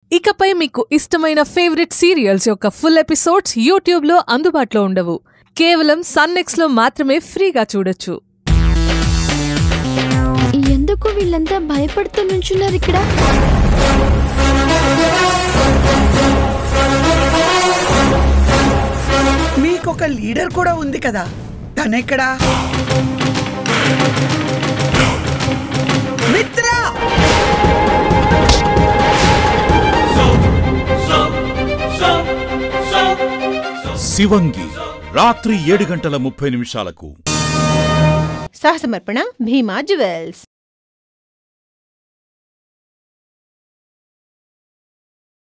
ఇకపై మీకు ఇష్టమైన ఫేవరెట్ సీరియల్స్ యొక్క ఫుల్ ఎపిసోడ్స్ యూట్యూబ్లో అందుబాటులో ఉండవు కేవలం సన్నెక్స్లో మాత్రమే ఫ్రీగా చూడొచ్చు ఎందుకు వీళ్ళంతా భయపడుతూ నుంచున్నారు ఇక్కడ మీకొక లీడర్ కూడా ఉంది కదా తనెక్కడా మిత్ర శివంగి రాత్రి ఏడు గంటల ముప్పై నిమిషాలకు సహసమర్పణ భీమా జ్యువెల్స్